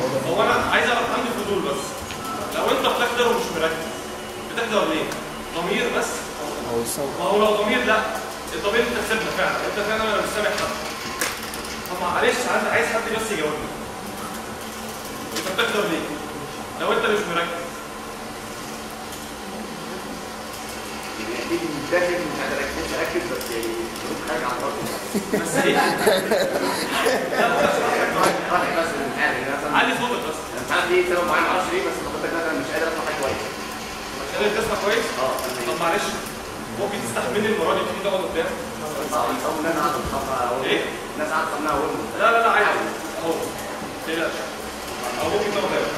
هو انا عايز اعرف عندي فضول بس لو انت بتحضر ومش مركز بتحضر ليه؟ ضمير بس او الصوت ما هو لو ضمير لا الضمير انت كسبنا فعلا انت فعلا انا مش سامع حد طب معلش عايز عايز حد بس يجاوبني انت بتحضر ليه؟ لو انت مش مركز يعني اكيد مش داخل مش هتركز اركز بس يعني مش حاجه عن راسي بس ايه؟ لا بس راحي بس الامتحان يعني مثلا علي صوتك بس الامتحان فيه سبب معين ما اعرفش ليه بس حضرتك مثلا مش قادر اسمع حاجه كويس مش قادر تسمع كويس؟ اه طب معلش ممكن تستحملني المره دي تيجي تقعد قدام؟ طب الناس قاعده تخاف ايه؟ الناس قاعده تخاف اول لا لا لا عادي اهو ما تقلقش او ممكن تقعد هنا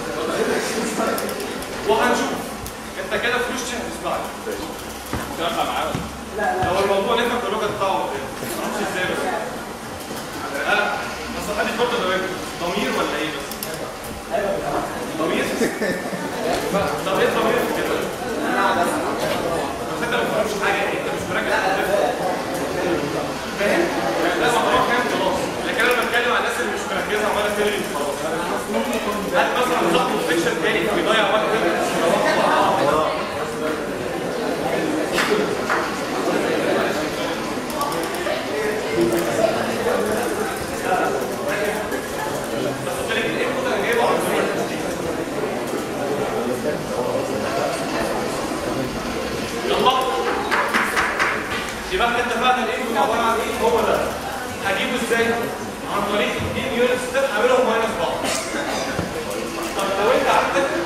وهنشوف انت كده في وشي هتسمعني مش هطلع معاه لا لا هو الموضوع نفهم كلكم تطلعوا قدام ما اعرفش ازاي بس لا بس محدش برضه ضمير ضمير ولا ايه بس؟ ضمير؟ طب ايه الضمير في كده؟ بس انت ما بتفهمش حاجه انت مش مركز في الفهم. فاهم؟ لا ما هو فاهم خلاص لكن انا بتكلم عن الناس اللي مش مركزه وعماله تلغي خلاص هل مثلا ضغط فيكشن تاني بيضيع وقت بس خد بالك ايه النقطه اللي جايبها عنصريه يلا يبقى احنا اتفقنا الانكم عباره عن ايه هو ده هجيبه ازاي عن طريق دي يونت ستيب هعملهم ماينس بعض طب لو انت عندك